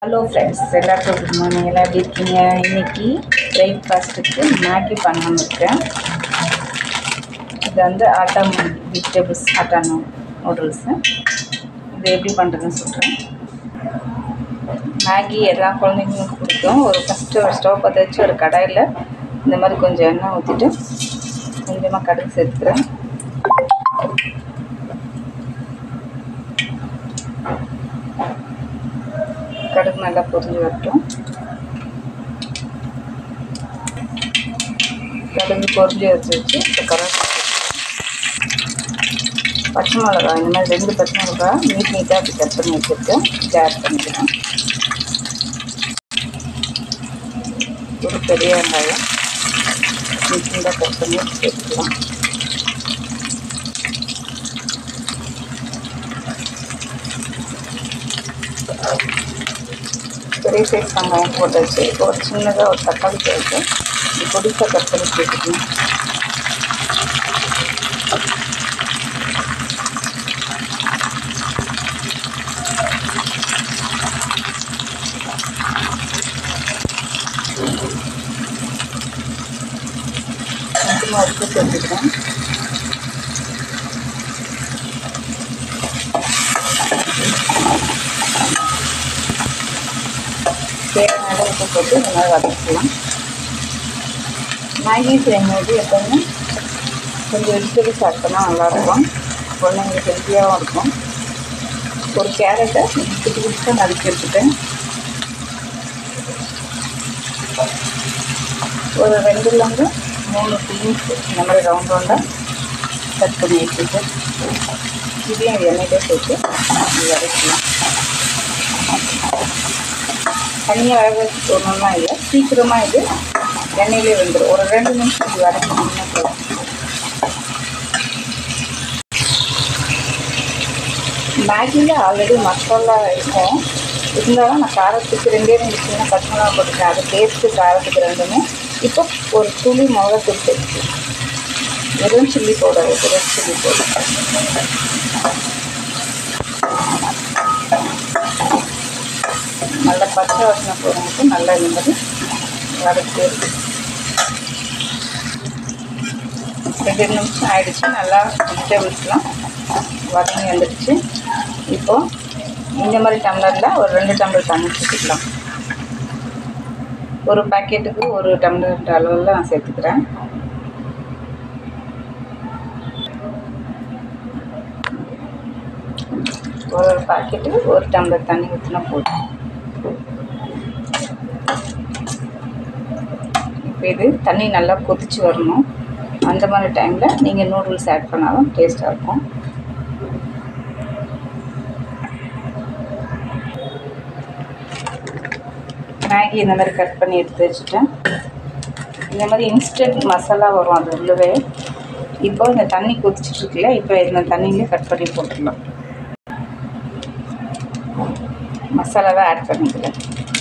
hello friends எல்லாருக்கும் good morning எல்லாம் எப்படி இருக்கீங்க இன்னைக்கு பிரேக்ஃபாஸ்ட்டுக்கு மேகி பண்ணணும்னு இருக்கேன் இது வந்து ஆட்டா வெஜிடபிள்ஸ் ஆட்டா நூடுல்ஸு இது எப்படி பண்ணுறதுன்னு சொல்கிறேன் மேகி எல்லா குழந்தைங்களுக்கும் பிடிக்கும் ஒரு ஃபஸ்ட்டு ஒரு ஸ்டவ் பற்ற வச்சு ஒரு கடாயில் இந்த மாதிரி கொஞ்சம் எண்ணெய் ஊற்றிட்டு கொஞ்சமாக கடுகு சேர்த்துக்கிறேன் கடுகு நல்லா பொரிஞ்சு வரட்டும் கடுகு பொரிஞ்சு வச்சு வச்சு இப்போ கரெக்ட் பச்சை மிளகா இந்த மாதிரி ரெண்டு பச்சை மிளகா நீட் நீட்டாக அப்படி கட் பண்ணி வச்சுருக்கேன் இதை ஆட் பண்ணிக்கிறேன் ஒரு பெரிய வெங்காயம் நீட் நீட்டாக கட் பண்ணி சேர்த்துக்கலாம் பெரிய சைஸ் வெங்காயம் போட்டு வச்சு ஒரு சின்னதாக ஒரு தக்காளி சேர்த்து இது பொடிசாக கட் பண்ணி சேர்த்துக்கணும் கொஞ்சமாக உப்பு சேர்த்துக்கிறேன் தேவையான உப்பு போட்டு இந்த மாதிரி வதக்கலாம் மேகி செய்யும்போது எப்போவுமே கொஞ்சம் வெஜிடபிள்ஸ் ஆட் பண்ணால் நல்லாயிருக்கும் குழந்தைங்களுக்கு ஹெல்த்தியாகவும் இருக்கும் ஒரு கேரட்டை குட்டி குட்டியாக நறுக்கி எடுத்துட்டேன் ஒரு ரெண்டுலேருந்து மூணு பீன்ஸ் இந்த மாதிரி ரவுண்ட் ரவுண்டாக கட் பண்ணி வச்சுட்டு இதையும் எண்ணெயிலே சேர்த்து இது வதக்கலாம் தனியாக வேக வச்சு போடணும்னா இல்லை சீக்கிரமாக இது எண்ணெயிலே வெந்துடும் ஒரு ரெண்டு நிமிஷம் இது வதக்கணும்னா போதும் மேகியில் ஆல்ரெடி மசாலா இருக்கும் இருந்தாலும் நான் காரத்துக்கு ரெண்டே ரெண்டு சின்ன பச்சை மிளகா போட்டுருக்கேன் அது டேஸ்ட்டு காரத்துக்கு ரெண்டுமே இப்போ ஒரு துளி மிளகாத்தூள் சேர்த்துக்கலாம் வெறும் சில்லி பவுடர் வெறும் சில்லி பவுடர் நல்ல பச்சை வாசனை போகிறதுக்கு நல்லா இந்த மாதிரி வதக்கி இருக்கு ரெண்டு நிமிஷம் ஆயிடுச்சு நல்லா வெஜிடபிள்ஸ்லாம் வதங்கி வந்துடுச்சு இப்போது இந்த மாதிரி டம்ளரில் ஒரு ரெண்டு டம்ளர் தண்ணி சேர்த்துக்கலாம் ஒரு பேக்கெட்டுக்கு ஒரு டம்ளர் அளவில் நான் சேர்த்துக்கிறேன் ஒரு ஒரு பாக்கெட்டு ஒரு டம்ளர் தண்ணி ஊற்றினா போதும் இப்போ இது தண்ணி நல்லா கொதிச்சு வரணும் அந்த மாதிரி டைமில் நீங்கள் நூடுல்ஸ் ஆட் பண்ணாலும் டேஸ்ட்டாக இருக்கும் மேகி இந்த மாதிரி கட் பண்ணி எடுத்து வச்சுட்டேன் இந்த மாதிரி இன்ஸ்டன்ட் மசாலா வரும் அது உள்ளவே இப்போ இந்த தண்ணி கொதிச்சிட்ருக்குல்ல இப்போ இந்த தண்ணியிலே கட் பண்ணி போட்டுடலாம் மசாலாவை ஆட் பண்ணிக்கிறேன்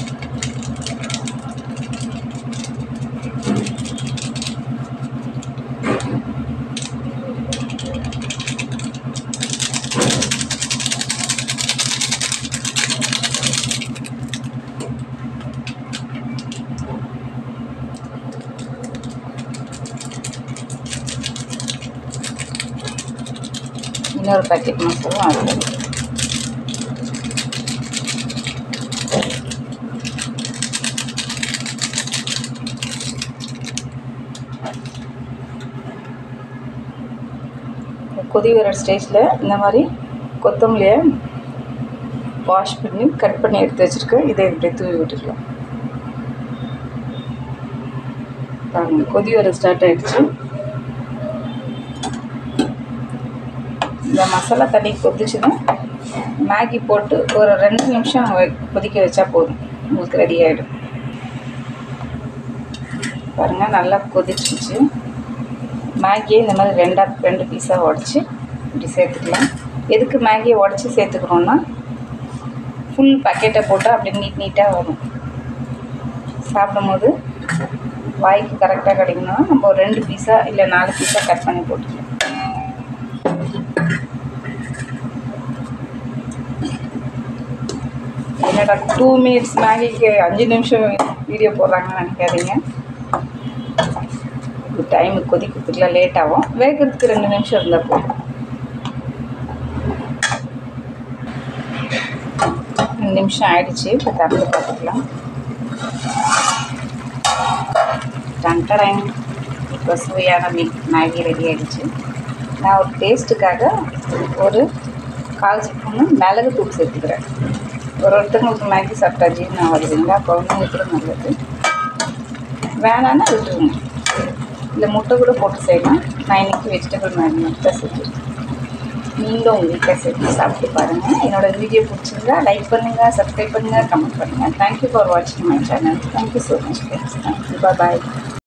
இன்னொரு பேக்கெட் மசாலா ஆட் பண்ணிக்கிறேன் கொதி வர ஸ்டேஜில் இந்த மாதிரி கொத்தமல்லியை வாஷ் பண்ணி கட் பண்ணி எடுத்து வச்சுருக்கேன் இதை இப்படி தூவி விட்டுக்கலாம் பாருங்கள் கொதி வர ஸ்டார்ட் ஆகிடுச்சு இந்த மசாலா தண்ணி கொதிச்சுன்னா மேகி போட்டு ஒரு ரெண்டு நிமிஷம் கொதிக்க வச்சா போதும் உங்களுக்கு ரெடி ஆகிடும் பாருங்கள் நல்லா கொதிச்சிச்சு மேகியை இந்த மாதிரி ரெண்டாக ரெண்டு பீஸாக உடச்சி இப்படி சேர்த்துக்கலாம் எதுக்கு மேகியை உடச்சி சேர்த்துக்கிறோன்னா ஃபுல் பேக்கெட்டை போட்டால் அப்படி நீட் நீட்டாக வரும் சாப்பிடும்போது வாய்க்கு கரெக்டாக கிடைக்கணும்னா நம்ம ஒரு ரெண்டு பீஸாக இல்லை நாலு பீஸாக கட் பண்ணி போட்டுக்கலாம் என்னடா டூ மினிட்ஸ் மேகிக்கு அஞ்சு நிமிஷம் வீடியோ போடுறாங்கன்னு நினைக்காதீங்க இது டைம் கொதிக்கிறதுக்குலாம் லேட் ஆகும் வேகிறதுக்கு ரெண்டு நிமிஷம் இருந்தால் போதும் ரெண்டு நிமிஷம் ஆயிடுச்சு இப்போ திறந்து பார்த்துக்கலாம் டன்டடைன் இப்போ சுவையான மீ மேகி ரெடி ஆகிடுச்சு நான் ஒரு டேஸ்ட்டுக்காக ஒரு கால் ஸ்பூனு மிளகு தூள் சேர்த்துக்கிறேன் ஒரு ஒருத்தவங்களுக்கு மேகி சாப்பிட்டா ஜீரணம் ஆகுதுங்களா குழந்தைங்களுக்கு கூட நல்லது வேணான்னா விட்டுருங்க இல்லை முட்டை கூட போட்டு செய்யலாம் நான் இன்றைக்கி வெஜிடபிள் மேகி மட்டும் தான் செஞ்சுருக்கேன் நீங்களும் உங்கள் வீட்டில் சேர்த்து சாப்பிட்டு பாருங்கள் என்னோடய வீடியோ பிடிச்சிருந்தா லைக் பண்ணுங்கள் சப்ஸ்கிரைப் பண்ணுங்கள் கமெண்ட் பண்ணுங்கள் தேங்க்யூ ஃபார் வாட்சிங் my channel thank you so much friends thank you bye